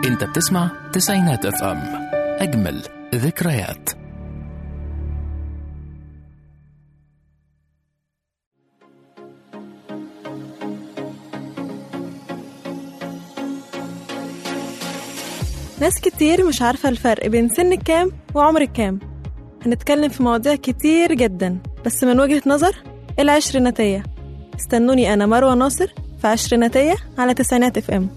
انت بتسمع تسعينات اف ام اجمل ذكريات ناس كتير مش عارفة الفرق بين سن كام وعمر كام هنتكلم في مواضيع كتير جدا بس من وجهة نظر العشريناتية استنوني أنا مروة ناصر في عشريناتية على تسعينات اف ام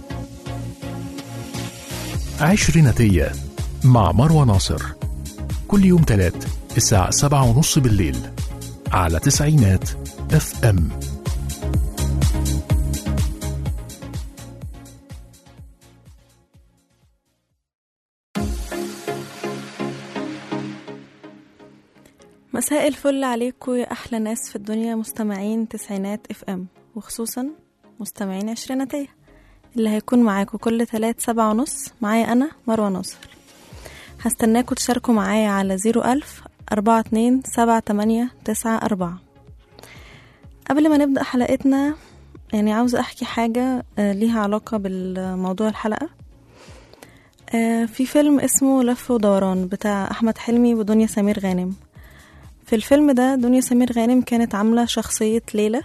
عشريناتية مع مروة ناصر كل يوم تلات الساعة سبعة ونص بالليل على تسعينات اف ام مساء الفل عليكم يا أحلى ناس في الدنيا مستمعين تسعينات اف ام وخصوصا مستمعين عشريناتية اللي هيكون معاكم كل تلات سبعة ونص معايا أنا مروة ناصر هستناكم تشاركوا معايا على زيرو ألف أربعة اتنين سبعة تمانية تسعة أربعة قبل ما نبدأ حلقتنا يعني عاوزة أحكي حاجة آه، ليها علاقة بالموضوع الحلقة آه، في فيلم اسمه لف ودوران بتاع أحمد حلمي ودنيا سمير غانم في الفيلم ده دنيا سمير غانم كانت عاملة شخصية ليلى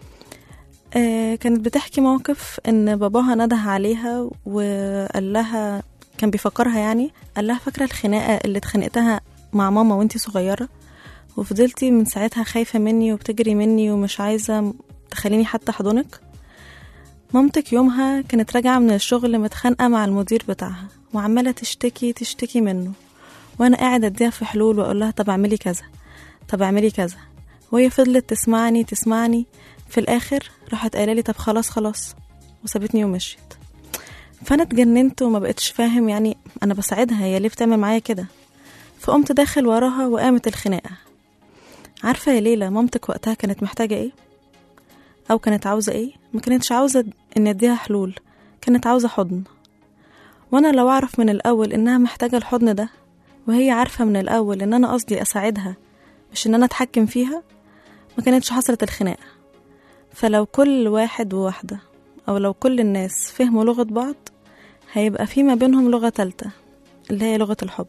آه، كانت بتحكي موقف ان باباها نده عليها وقال لها كان بيفكرها يعني قال لها فاكرة الخناقة اللي اتخانقتها مع ماما وانتي صغيرة وفضلتي من ساعتها خايفة مني وبتجري مني ومش عايزة تخليني حتى احضنك مامتك يومها كانت راجعة من الشغل متخانقة مع المدير بتاعها وعمالة تشتكي تشتكي منه وانا قاعدة اديها في حلول واقول لها طب اعملي كذا طب اعملي كذا وهي فضلت تسمعني تسمعني في الاخر راحت قايله لي طب خلاص خلاص وسابتني ومشيت فانا اتجننت وما بقتش فاهم يعني انا بساعدها هي ليه بتعمل معايا كده فقمت داخل وراها وقامت الخناقه عارفه يا ليلى مامتك وقتها كانت محتاجه ايه او كانت عاوزه ايه ما كانتش عاوزه ان اديها حلول كانت عاوزه حضن وانا لو اعرف من الاول انها محتاجه الحضن ده وهي عارفه من الاول ان انا قصدي اساعدها مش ان انا اتحكم فيها ما كانتش حصلت الخناقه فلو كل واحد وواحده او لو كل الناس فهموا لغه بعض هيبقى في ما بينهم لغه تالتة اللي هي لغه الحب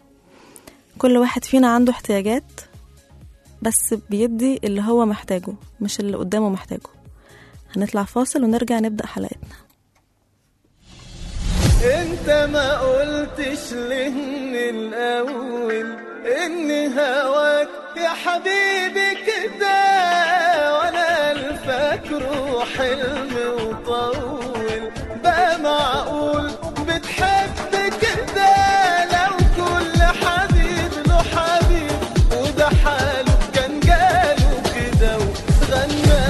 كل واحد فينا عنده احتياجات بس بيدي اللي هو محتاجه مش اللي قدامه محتاجه هنطلع فاصل ونرجع نبدأ حلقتنا انت ما قلتش ليه من الاول ان هواك يا حبيبي كده وانا الفاكره حلم وطول بقى معقول بتحب كده لو كل حبيب له حبيب وده حاله كان جاله كده وغنى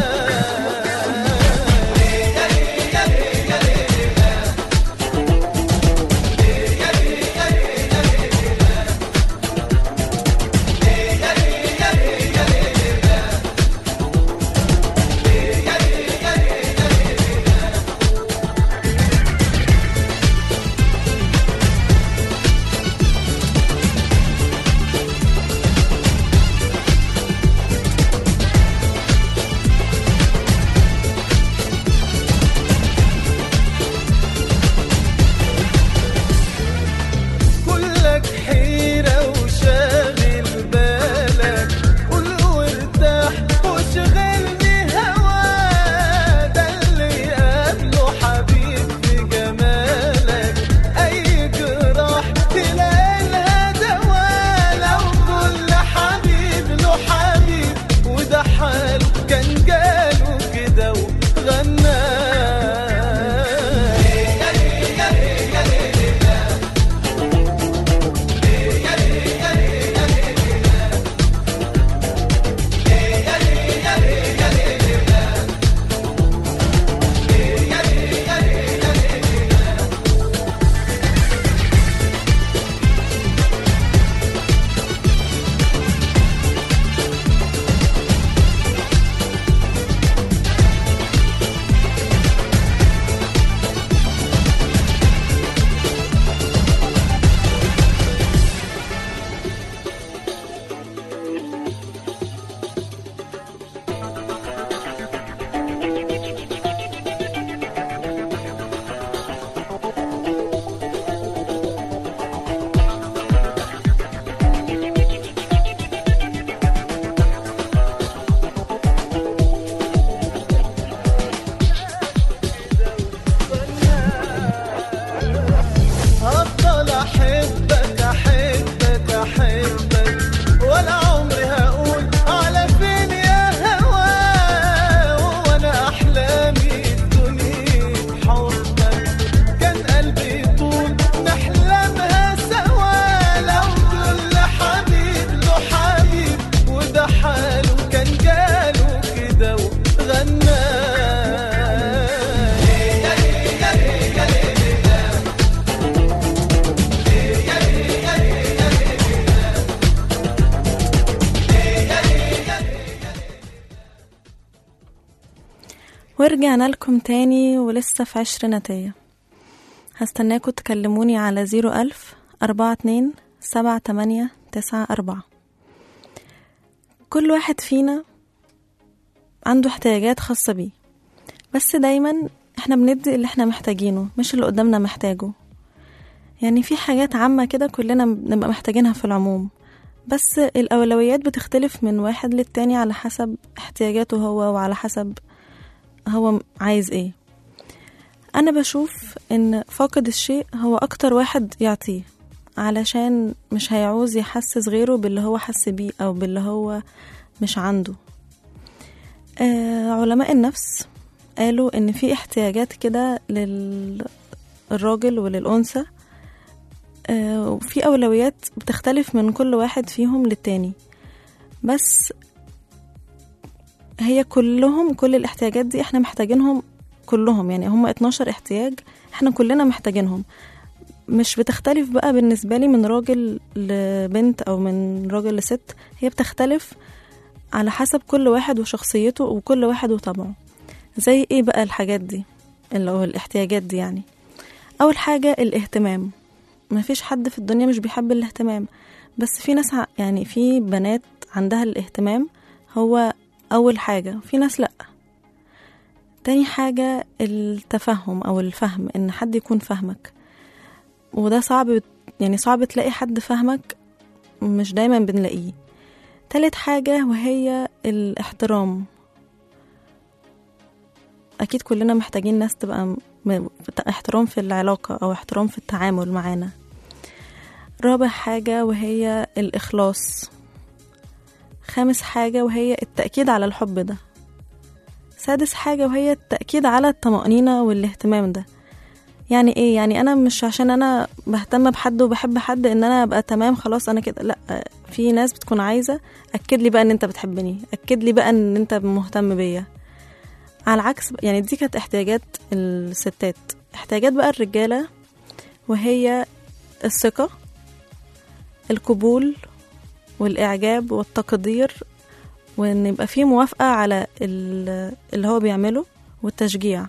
كلك حيرة وشاغل بالك قول وارتاح وشغلني هوا ده اللي قبله حبيب في جمالك أي جراح تلاقي لها دوا لو كل حبيب له حبيب وده حاله كان جاله كده وغنى ورجعنا لكم تاني ولسه في عشريناتية هستناكم تكلموني على زيرو ألف أربعة اتنين سبعة تمانية تسعة أربعة كل واحد فينا عنده احتياجات خاصة بيه بس دايما احنا بندي اللي احنا محتاجينه مش اللي قدامنا محتاجه يعني في حاجات عامة كده كلنا بنبقى محتاجينها في العموم بس الأولويات بتختلف من واحد للتاني على حسب احتياجاته هو وعلى حسب هو عايز ايه أنا بشوف إن فاقد الشيء هو أكتر واحد يعطيه علشان مش هيعوز يحسس غيره باللي هو حس بيه أو باللي هو مش عنده آه علماء النفس قالوا إن في احتياجات كده للراجل وللأنثى آه وفي أولويات بتختلف من كل واحد فيهم للتاني بس هي كلهم كل الاحتياجات دي احنا محتاجينهم كلهم يعني هم 12 احتياج احنا كلنا محتاجينهم مش بتختلف بقى بالنسبة لي من راجل لبنت أو من راجل لست هي بتختلف على حسب كل واحد وشخصيته وكل واحد وطبعه زي ايه بقى الحاجات دي اللي هو الاحتياجات دي يعني أول حاجة الاهتمام مفيش حد في الدنيا مش بيحب الاهتمام بس في ناس ع- يعني في بنات عندها الاهتمام هو أول حاجة في ناس لأ تاني حاجة التفهم أو الفهم إن حد يكون فاهمك وده صعب يعني صعب تلاقي حد فاهمك مش دايما بنلاقيه تالت حاجة وهي الاحترام أكيد كلنا محتاجين ناس تبقى م- م- احترام في العلاقة أو احترام في التعامل معانا رابع حاجة وهي الإخلاص خامس حاجة وهي التأكيد على الحب ده سادس حاجة وهي التأكيد على الطمأنينة والاهتمام ده يعني ايه يعني انا مش عشان انا بهتم بحد وبحب حد ان انا ابقى تمام خلاص انا كده لا في ناس بتكون عايزة اكد لي بقى ان انت بتحبني اكد لي بقى ان انت مهتم بيا على العكس يعني دي كانت احتياجات الستات احتياجات بقى الرجالة وهي الثقة القبول والإعجاب والتقدير وإن يبقى فيه موافقة على ال- اللي هو بيعمله والتشجيع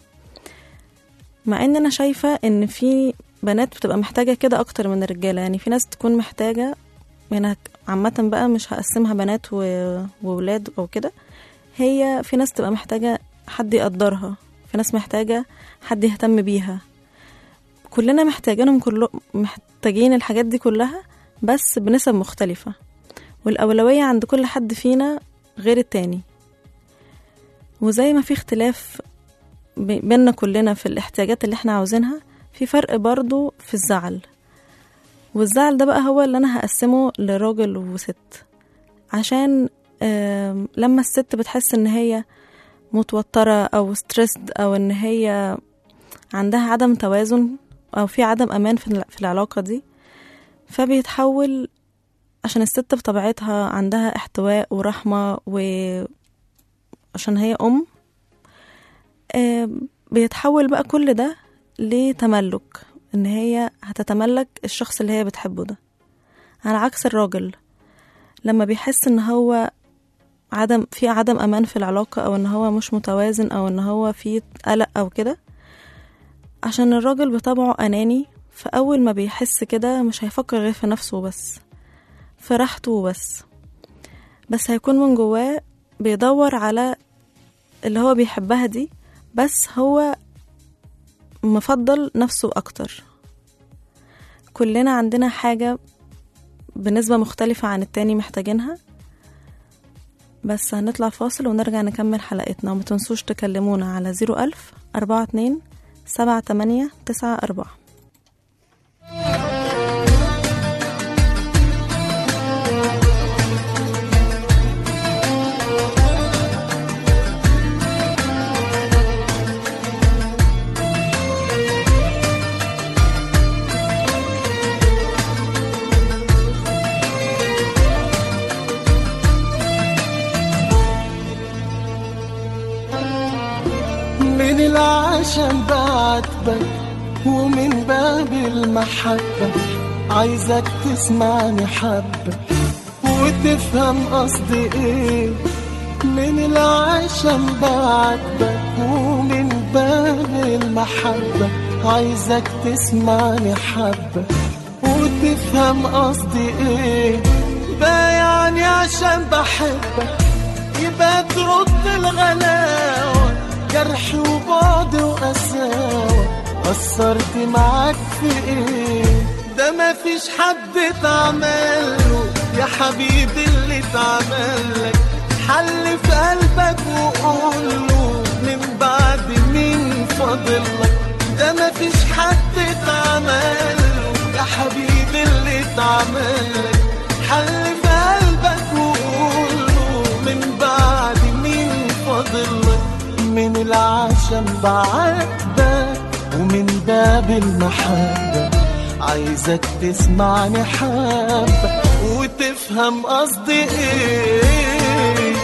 مع إن أنا شايفة إن في بنات بتبقى محتاجة كده أكتر من الرجالة يعني في ناس تكون محتاجة يعني عامة بقى مش هقسمها بنات و- وولاد أو كده هي في ناس تبقى محتاجة حد يقدرها في ناس محتاجة حد يهتم بيها كلنا محتاجينهم كله محتاجين الحاجات دي كلها بس بنسب مختلفة والأولوية عند كل حد فينا غير التاني وزي ما في اختلاف ب- بينا كلنا في الاحتياجات اللي احنا عاوزينها في فرق برضو في الزعل والزعل ده بقى هو اللي أنا هقسمه لراجل وست عشان آم، لما الست بتحس ان هي متوترة او ستريسد او ان هي عندها عدم توازن او في عدم امان في الع- في العلاقة دي فبيتحول عشان الست بطبيعتها عندها احتواء ورحمة وعشان هي ام آه، بيتحول بقى كل ده لتملك ان هي هتتملك الشخص اللي هي بتحبه ده على عكس الراجل لما بيحس ان هو عدم في عدم امان في العلاقه او ان هو مش متوازن او ان هو في قلق او كده عشان الراجل بطبعه اناني فاول ما بيحس كده مش هيفكر غير في نفسه بس في راحته وبس بس هيكون من جواه بيدور على اللي هو بيحبها دي بس هو مفضل نفسه اكتر كلنا عندنا حاجه بنسبة مختلفة عن التاني محتاجينها بس هنطلع فاصل ونرجع نكمل حلقتنا وما تنسوش تكلمونا على زيرو ألف أربعة اتنين سبعة تمانية تسعة أربعة من العشم بعاتبك ومن باب المحبة عايزك تسمعني حبة وتفهم قصدي ايه من العشم بعاتبك ومن باب المحبة عايزك تسمعني حبة وتفهم قصدي ايه بايعني عشان بحبك يبقى ترد الغلاوة جرح وبعد وقساوة قصرت معاك في ايه ده مفيش حد اتعمله يا حبيبي اللي اتعملك حل في قلبك وقوله من بعد مين فاضلك ده مفيش حد اتعمله يا حبيبي اللي اتعملك حل في قلبك وقوله من بعد مين فاضلك من العشم بعاتبك ومن باب المحبة عايزك تسمعني حبة وتفهم قصدي ايه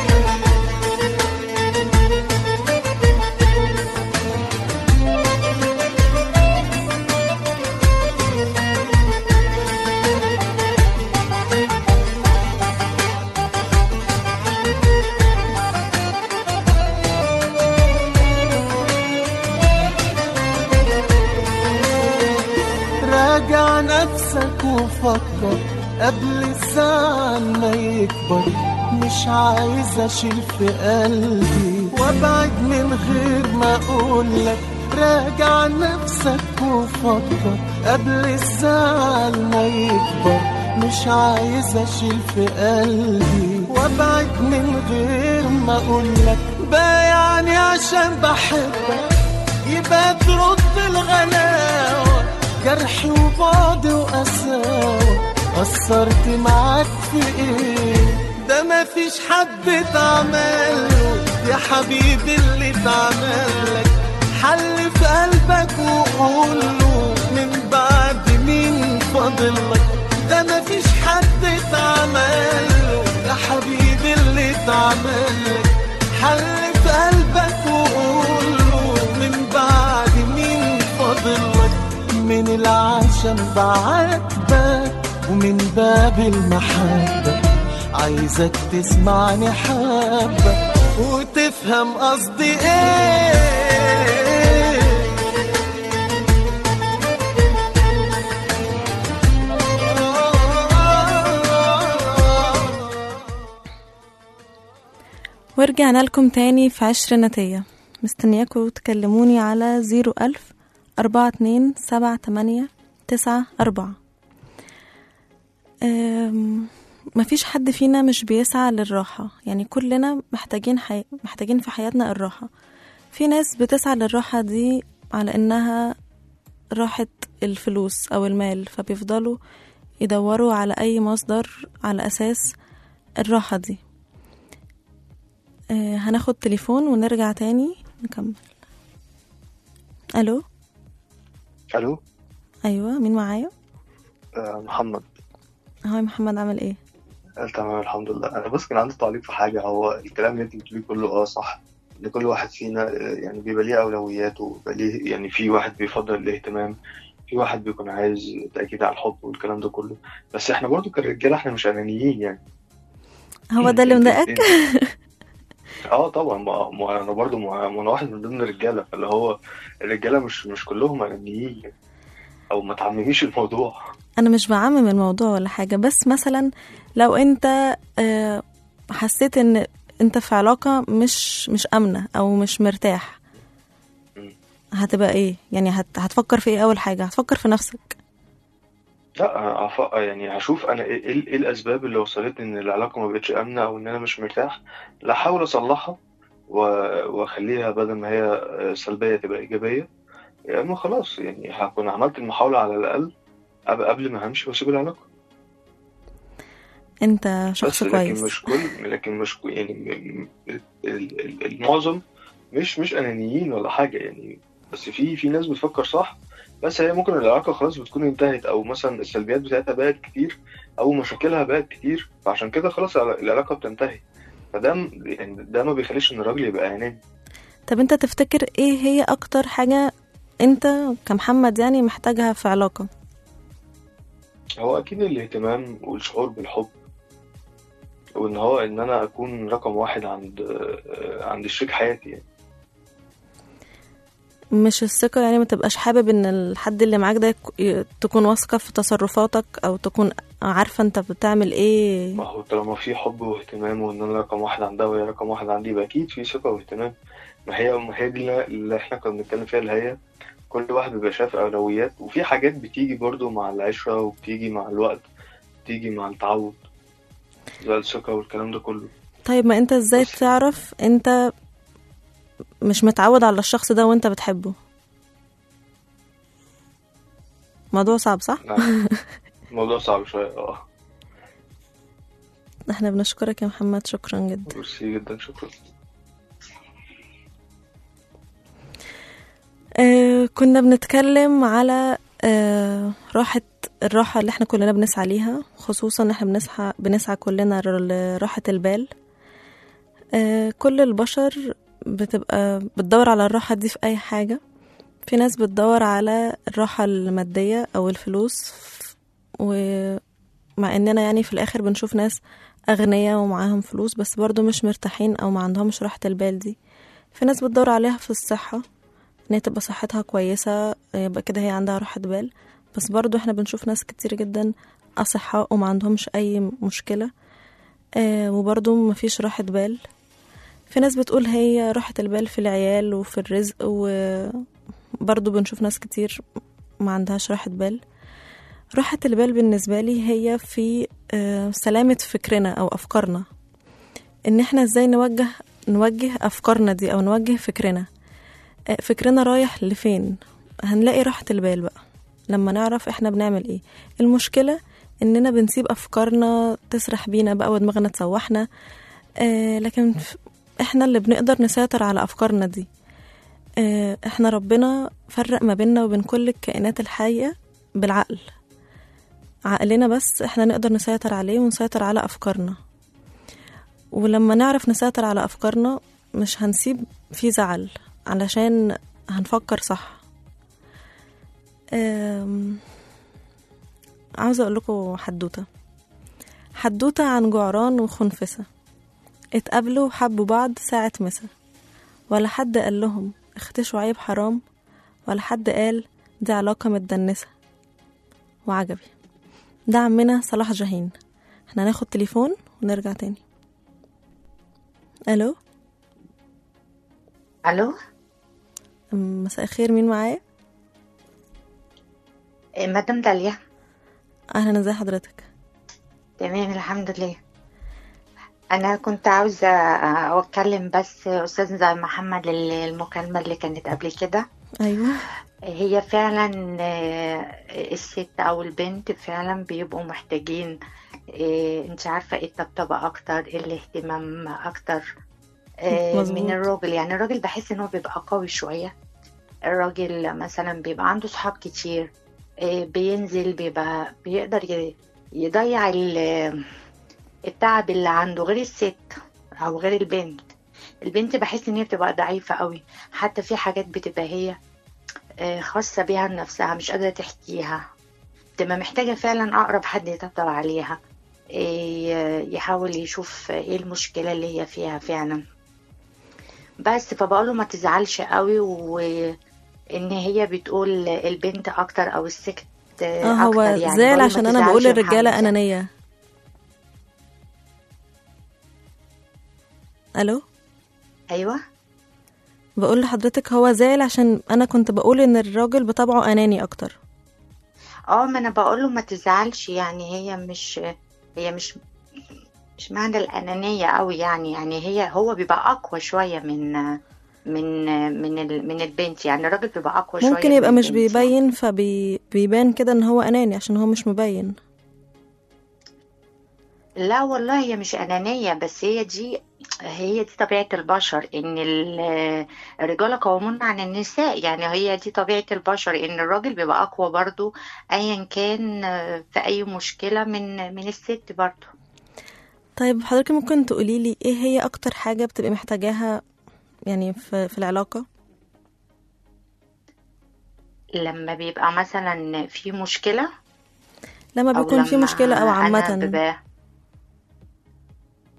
راجع نفسك وفكر قبل الزعل ما يكبر مش عايز اشيل في قلبي وابعد من غير ما اقولك راجع نفسك وفكر قبل الزعل ما يكبر مش عايز اشيل في قلبي وابعد من غير ما اقولك بايعني عشان بحبك يبقى ترد الغلاوة جرح وبعد وقساوة قصرت معاك في ايه ده مفيش حد اتعمله يا حبيبي اللي اتعملك حل في قلبك وقوله من بعد مين فاضلك ده مفيش حد اتعمله يا حبيبي اللي اتعملك حل في قلبك وقوله من بعد مين فاضلك من العشم بعاتبك ومن باب المحبة عايزك تسمعني حبة وتفهم قصدي ايه ورجعنا لكم تاني في عشر نتية مستنياكم تكلموني على زيرو ألف أربعة اتنين سبعة تمانية تسعة أربعة أم، مفيش حد فينا مش بيسعى للراحة يعني كلنا محتاجين حي... محتاجين في حياتنا الراحة في ناس بتسعى للراحة دي على إنها راحة الفلوس أو المال فبيفضلوا يدوروا على أي مصدر على أساس الراحة دي آه، هناخد تليفون ونرجع تاني نكمل الو الو ايوه مين معايا آه محمد هاي محمد عامل ايه آه تمام الحمد لله انا بس كان عندي تعليق في حاجه هو الكلام اللي انت بتقوليه كله اه صح ان كل واحد فينا آه، يعني بيبقى ليه اولوياته بيبقى ليه يعني في واحد بيفضل الاهتمام في واحد بيكون عايز تاكيد على الحب والكلام ده كله بس احنا برضو كرجاله احنا مش انانيين يعني هو ده اللي انت- مضايقك انت- اه طبعا ما ما انا برضو ما ما انا واحد من ضمن الرجاله فاللي هو الرجاله مش مش كلهم انانيين يعني. او ما تعمميش الموضوع انا مش بعمم الموضوع ولا حاجه بس مثلا لو انت آه، حسيت ان انت في علاقه مش مش امنه او مش مرتاح مم. هتبقى ايه يعني هت... هتفكر في ايه اول حاجه هتفكر في نفسك لا أف- يعني هشوف انا ايه إيه- إيه الاسباب اللي وصلتني ان العلاقه ما بقتش امنه او ان انا مش مرتاح لا احاول اصلحها و- واخليها بدل ما هي سلبيه تبقى ايجابيه يا اما خلاص يعني هكون عملت المحاولة على الأقل قبل قبل ما همشي واسيب العلاقة انت شخص بس كويس لكن مش كل لكن مش كل يعني م- م- ال- ال- المعظم مش مش أنانيين ولا حاجة يعني بس في في ناس بتفكر صح بس هي ممكن العلاقة خلاص بتكون انتهت أو مثلا السلبيات بتاعتها بقت كتير أو مشاكلها بقت كتير فعشان كده خلاص الع- العلاقة بتنتهي فده م- يعني ده ما بيخليش إن الراجل يبقى أناني طب انت تفتكر ايه هي اكتر حاجة انت كمحمد يعني محتاجها في علاقة هو أكيد الاهتمام والشعور بالحب وان هو ان انا اكون رقم واحد عند آه، عند شريك حياتي يعني مش الثقة يعني ما تبقاش حابب ان الحد اللي معاك ده يك- ي- تكون واثقة في تصرفاتك او تكون عارفة انت بتعمل ايه ما هو طالما في حب واهتمام وان انا رقم واحد عندها وهي رقم واحد عندي يبقى اكيد في ثقة واهتمام ما هي ما هي دي اللي- اللي احنا كنا بنتكلم فيها اللي هي كل واحد بيبقى شايف اولويات وفي حاجات بتيجي برضو مع العشرة وبتيجي مع الوقت بتيجي مع التعود زي الثقة والكلام ده كله طيب ما انت ازاي بس- تعرف انت مش متعود على الشخص ده وانت بتحبه موضوع صعب صح نعم. الموضوع صعب شوية اه احنا بنشكرك يا محمد شكرا جدا ميرسي جدا شكرا آه كنا بنتكلم على آه راحة الراحة اللي احنا كلنا بنسعى ليها خصوصا ان احنا بنسعى بنسعى كلنا لراحة البال آه كل البشر بتبقى بتدور على الراحة دي في أي حاجة في ناس بتدور على الراحة المادية أو الفلوس ومع إننا يعني في الآخر بنشوف ناس أغنياء ومعاهم فلوس بس برضو مش مرتاحين أو ما عندهمش راحة البال دي في ناس بتدور عليها في الصحة إن هي تبقى صحتها كويسة يبقى كده هي عندها راحة بال بس برضو احنا بنشوف ناس كتير جدا أصحاء وما عندهمش أي مشكلة آه وبرضو مفيش راحة بال في ناس بتقول هي راحة البال في العيال وفي الرزق وبرضو بنشوف ناس كتير ما عندهاش راحة بال راحة البال بالنسبة لي هي في آه، سلامة فكرنا أو أفكارنا إن إحنا إزاي نوجه نوجه أفكارنا دي أو نوجه فكرنا آه، فكرنا رايح لفين هنلاقي راحة البال بقى لما نعرف إحنا بنعمل إيه المشكلة إننا بنسيب أفكارنا تسرح بينا بقى ودماغنا تسوحنا آه لكن ف- إحنا اللي بنقدر نسيطر على أفكارنا دي آه إحنا ربنا فرق ما بيننا وبين كل الكائنات الحية بالعقل عقلنا بس احنا نقدر نسيطر عليه ونسيطر على أفكارنا ولما نعرف نسيطر على أفكارنا مش هنسيب في زعل علشان هنفكر صح أم... عاوزة أقول لكم حدوتة حدوتة عن جعران وخنفسة اتقابلوا وحبوا بعض ساعة مسا ولا حد قال لهم اختشوا عيب حرام ولا حد قال دي علاقة متدنسة وعجبي ده عمنا صلاح جاهين احنا هناخد تليفون ونرجع تاني الو الو أم، مساء الخير مين معايا إيه، مدام داليا اهلا ازي حضرتك تمام الحمد لله انا كنت عاوزه اتكلم بس استاذ محمد المكالمه اللي كانت قبل كده ايوه هي فعلا آه، الست او البنت فعلا بيبقوا محتاجين آه، انت عارفه الطبطبه اكتر الاهتمام اكتر آه، مظبوط. من الراجل يعني الراجل بحس ان هو بيبقى قوي شويه الراجل مثلا بيبقى عنده صحاب كتير آه، بينزل بيبقى بيقدر ي- يضيع ال- التعب اللي عنده غير الست او غير البنت البنت بحس ان هي بتبقى ضعيفه قوي حتى في حاجات بتبقى هي آه، خاصة بيها لنفسها مش قادرة تحكيها تبقى محتاجة فعلا أقرب حد يطبطب عليها آه، يحاول يشوف ايه المشكلة اللي هي فيها فعلا بس فبقوله ما تزعلش قوي وإن هي بتقول البنت أكتر أو الست اه أكتر هو يعني زعل بقوله ما عشان انا تزعلش بقول يا الرجالة محمد. انانية الو أيوة بقول لحضرتك هو زعل عشان انا كنت بقول ان الراجل بطبعه اناني اكتر اه ما أنا بقوله ما تزعلش يعني هي مش هي مش مش معنى الأنانية قوي يعني يعني هي هو بيبقى أقوى شوية من من من ال- من البنت يعني الراجل بيبقى أقوى شوية ممكن من يبقى مش البنت يعني. بيبين فبيبان كده ان هو اناني عشان هو مش مبين لا والله هي مش أنانية بس هي دي هي دي طبيعة البشر إن ال- الرجال قوامون عن النساء يعني هي دي طبيعة البشر إن الراجل بيبقى أقوى برضو أيا كان في أي مشكلة من من الست برضو طيب حضرتك ممكن تقولي لي ايه هي اكتر حاجة بتبقي محتاجاها يعني في, في العلاقة لما بيبقى مثلا في مشكلة لما أو بيكون في لما مشكلة او أنا عامة ببقى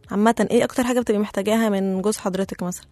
عامة ايه اكتر حاجة بتبقي محتاجاها من جوز حضرتك مثلا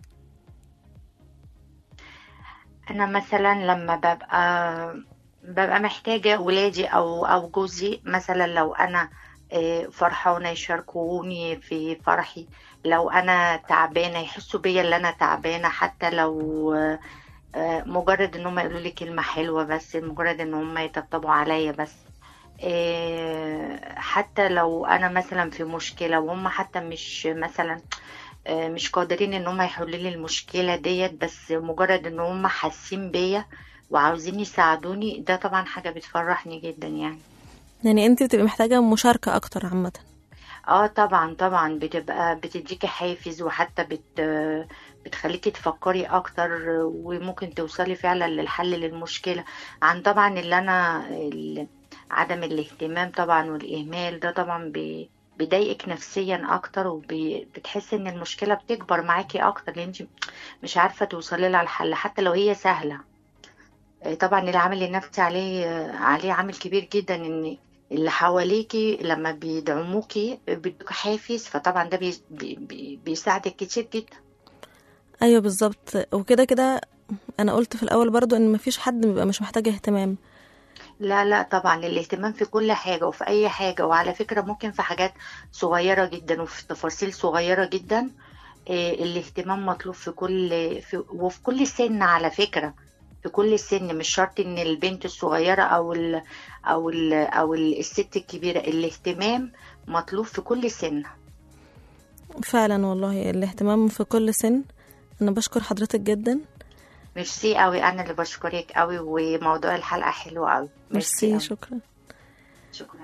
انا مثلا لما ببقى ببقى محتاجة ولادي او او جوزي مثلا لو انا آه، فرحانة يشاركوني في فرحي لو انا تعبانة يحسوا بيا اللي انا تعبانة حتى لو آه، آه، مجرد ان هم يقولوا لي كلمة حلوة بس مجرد ان هم يطبطبوا عليا بس آه، حتى لو انا مثلا في مشكلة وهم حتى مش مثلا آه، مش قادرين ان هم يحلوا لي المشكلة ديت بس مجرد ان هم حاسين بيا وعاوزين يساعدوني ده طبعا حاجة بتفرحني جدا يعني يعني انت بتبقي محتاجة مشاركة اكتر عامة اه طبعا طبعا بتبقى بتديكي حافز وحتى بت بتخليكي تفكري اكتر وممكن توصلي فعلا للحل للمشكلة عن طبعا اللي انا ال- عدم الاهتمام طبعا والاهمال ده طبعا بي بيضايقك نفسيا اكتر وبتحسي ان المشكلة بتكبر معاكي اكتر لان انت مش عارفة توصلي لها الحل حتى لو هي سهلة آه، طبعا العامل النفسي عليه آه، عليه عامل كبير جدا ان اللي حواليكي لما بيدعموكي بيدوك حافز فطبعا ده بي بي بي بيساعدك كتير جدا ايوه بالظبط وكده كده انا قلت في الاول برضو ان مفيش حد بيبقى مش محتاج اهتمام لا لا طبعا الاهتمام في كل حاجة وفي أي حاجة وعلى فكرة ممكن في حاجات صغيرة جدا وفي تفاصيل صغيرة جدا آه، الاهتمام مطلوب في كل في وفي كل سن على فكرة في كل سن مش شرط ان البنت الصغيرة او ال او ال او ال- الست الكبيرة الاهتمام مطلوب في كل سن فعلا والله الاهتمام في كل سن انا بشكر حضرتك جدا ميرسي قوي انا اللي بشكرك قوي وموضوع الحلقة حلو قوي ميرسي قوي. شكرا شكرا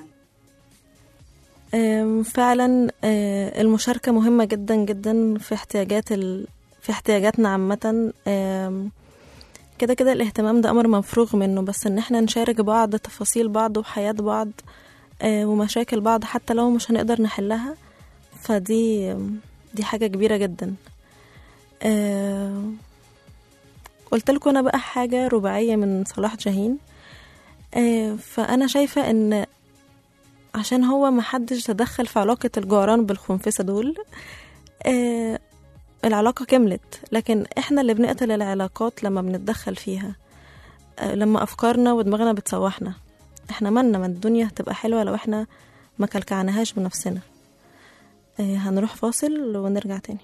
أم، فعلا أه، المشاركة مهمة جدا جدا في احتياجات ال... في احتياجاتنا عامة أم، كده كده الاهتمام ده أمر مفروغ منه بس إن احنا نشارك بعض تفاصيل بعض وحياة بعض أه، ومشاكل بعض حتى لو مش هنقدر نحلها فدي دي حاجة كبيرة جدا أه، قلت لكم أنا بقى حاجة رباعية من صلاح جاهين أه، فأنا شايفة إن عشان هو محدش تدخل في علاقة الجعران بالخنفسة دول آه العلاقة كملت لكن احنا اللي بنقتل العلاقات لما بنتدخل فيها آه لما أفكارنا ودماغنا بتسوحنا احنا مالنا ما الدنيا هتبقى حلوة لو احنا ما كلكعناهاش بنفسنا آه هنروح فاصل ونرجع تاني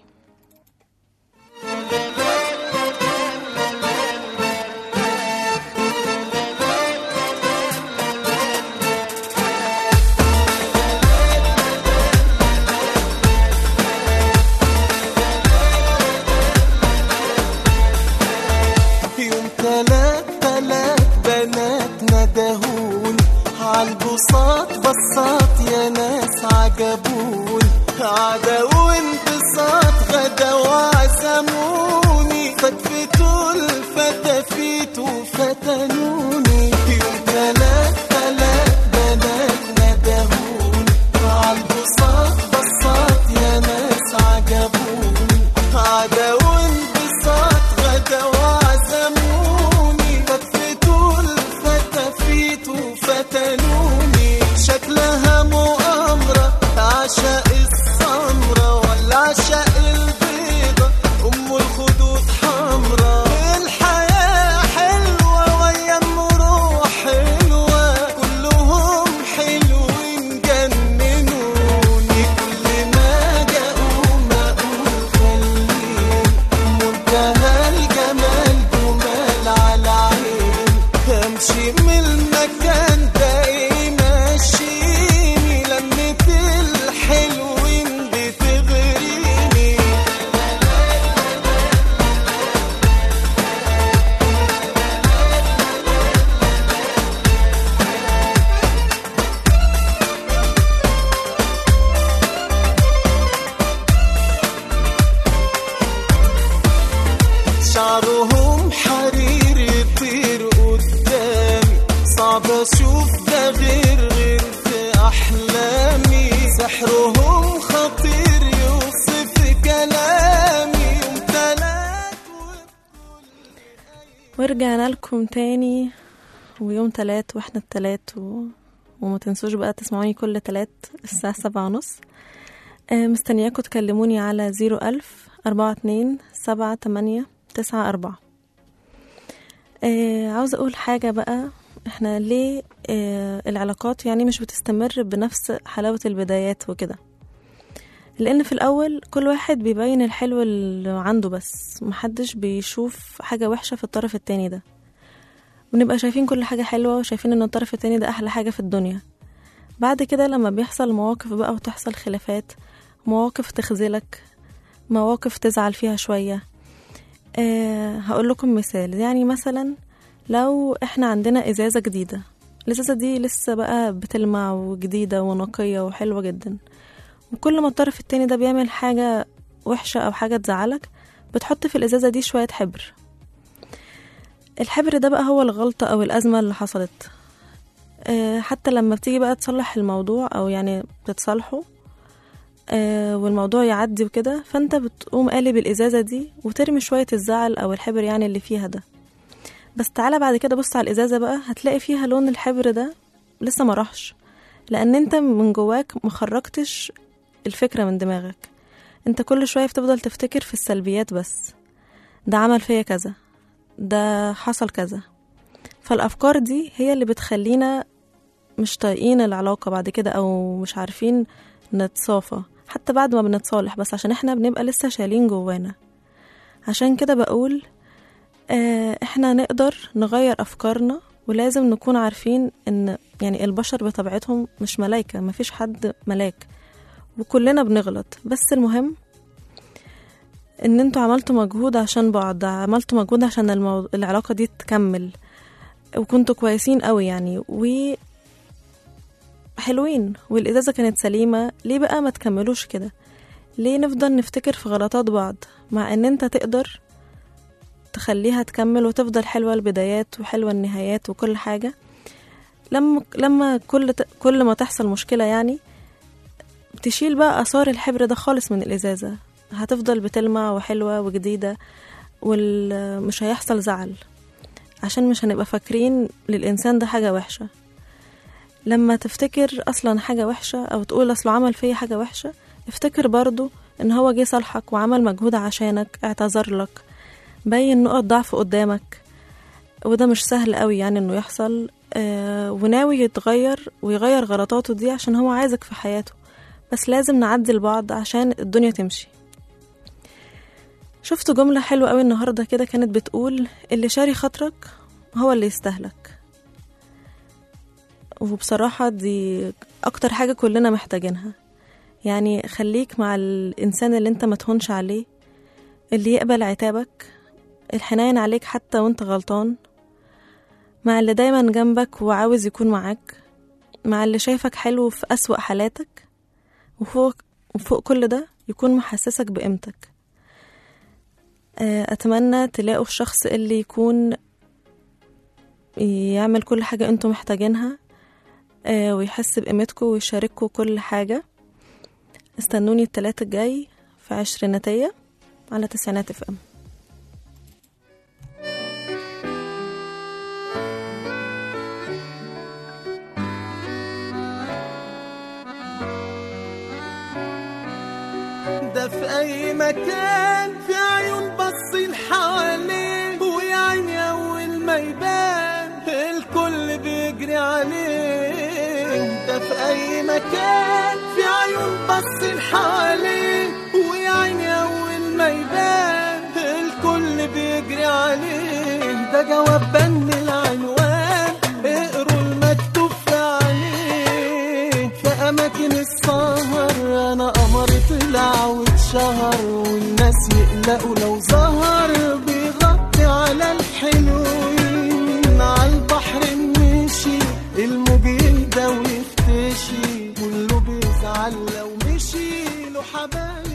يوم تلات تلات بنات ندهون عالبساط بساط يا ناس عجبون عدا وانبساط غدا وعزموني فتفتوا الفتافيت وفتنوني يوم تلات تلات بنات ندهون عالبساط بساط يا ناس عجبوني عدا وانبساط غدا وعزموني فتفتوا الفتافيت وفتنوني شكلها مؤامرة عشاء السمرة ولا عشاء البيضة أم الخدود حمرا الحياة حلوة ويا المروح حلوة كلهم حلوين جننوني كل ما جاءوا ما أقول خليهم منتهى الجمال جمال على عين امشي من المكان ده ايه ماشيني لمة الحلوين بتغريني شعرهم حرير يطير قدامي صعب اشوف ده غير غير في احلامي سحرهم خطير يوصف كلامي يوم تلات ورجعنا لكم تاني ويوم تلات واحنا التلات و... وما تنسوش بقى تسمعوني كل تلات الساعة سبعة ونص آه، مستنياكوا تكلموني على زيرو ألف أربعة اتنين سبعة تمانية تسعة أربعة آه، عاوزة أقول حاجة بقى احنا ليه آه، العلاقات يعني مش بتستمر بنفس حلاوة البدايات وكده لأن في الأول كل واحد بيبين الحلو اللي عنده بس محدش بيشوف حاجة وحشة في الطرف التاني ده بنبقى شايفين كل حاجة حلوة وشايفين ان الطرف التاني ده أحلى حاجة في الدنيا بعد كده لما بيحصل مواقف بقى وتحصل خلافات مواقف تخذلك مواقف تزعل فيها شوية أه هقول لكم مثال يعني مثلا لو احنا عندنا ازازة جديدة الازازة دي لسه بقى بتلمع وجديدة ونقية وحلوة جدا وكل ما الطرف التاني ده بيعمل حاجة وحشة او حاجة تزعلك بتحط في الازازة دي شوية حبر الحبر ده بقى هو الغلطة او الازمة اللي حصلت أه حتى لما بتيجي بقى تصلح الموضوع او يعني بتتصالحوا آه، والموضوع يعدي وكده فانت بتقوم قالب الازازه دي وترمي شويه الزعل او الحبر يعني اللي فيها ده بس تعالى بعد كده بص على الازازه بقى هتلاقي فيها لون الحبر ده لسه ما راحش لان انت من جواك مخرجتش الفكره من دماغك انت كل شويه بتفضل تفتكر في السلبيات بس ده عمل فيا كذا ده حصل كذا فالافكار دي هي اللي بتخلينا مش طايقين العلاقه بعد كده او مش عارفين نتصافى حتى بعد ما بنتصالح بس عشان احنا بنبقى لسه شايلين جوانا عشان كده بقول اه احنا نقدر نغير افكارنا ولازم نكون عارفين ان يعني البشر بطبيعتهم مش ملايكة مفيش حد ملاك وكلنا بنغلط بس المهم ان انتوا عملتوا مجهود عشان بعض عملتوا مجهود عشان المو... العلاقة دي تكمل وكنتوا كويسين قوي يعني و حلوين والإزازة كانت سليمة ليه بقى ما تكملوش كده ليه نفضل نفتكر في غلطات بعض مع ان انت تقدر تخليها تكمل وتفضل حلوة البدايات وحلوة النهايات وكل حاجة لما لما كل ت... كل ما تحصل مشكلة يعني تشيل بقى آثار الحبر ده خالص من الإزازة هتفضل بتلمع وحلوة وجديدة ومش هيحصل زعل عشان مش هنبقى فاكرين للإنسان ده حاجة وحشة لما تفتكر اصلا حاجه وحشه او تقول اصله عمل فيا حاجه وحشه افتكر برضو ان هو جه صالحك وعمل مجهود عشانك اعتذر لك بين نقط ضعف قدامك وده مش سهل قوي يعني انه يحصل آه وناوي يتغير ويغير غلطاته دي عشان هو عايزك في حياته بس لازم نعدي لبعض عشان الدنيا تمشي شفت جملة حلوة قوي النهاردة كده كانت بتقول اللي شاري خاطرك هو اللي يستهلك وبصراحة دي أكتر حاجة كلنا محتاجينها يعني خليك مع الإنسان اللي انت متهونش عليه اللي يقبل عتابك الحنين عليك حتى وانت غلطان مع اللي دايما جنبك وعاوز يكون معاك مع اللي شايفك حلو في أسوأ حالاتك وفوق, وفوق كل ده يكون محسسك بقيمتك أتمنى تلاقوا الشخص اللي يكون يعمل كل حاجة انتوا محتاجينها آه ويحس بقيمتكم ويشارككم كل حاجة استنوني التلاتة الجاي في عشريناتية على تسعينات اف ام ده في اي مكان في عيون باصين حواليه ويا عيني اول ما يبان الكل بيجري عليه ده في اي مكان في عيون باصين حواليه ويا عيني اول ما يبان الكل بيجري عليه ده جواب بن العنوان اقروا المكتوب في عليه في اماكن السهر انا قمر طلع واتشهر والناس يقلقوا لو ظهر بيغطي على الحلوين على البحر مشي الموج يهدى ويختشي كله بيزعل لو مشي له حبايب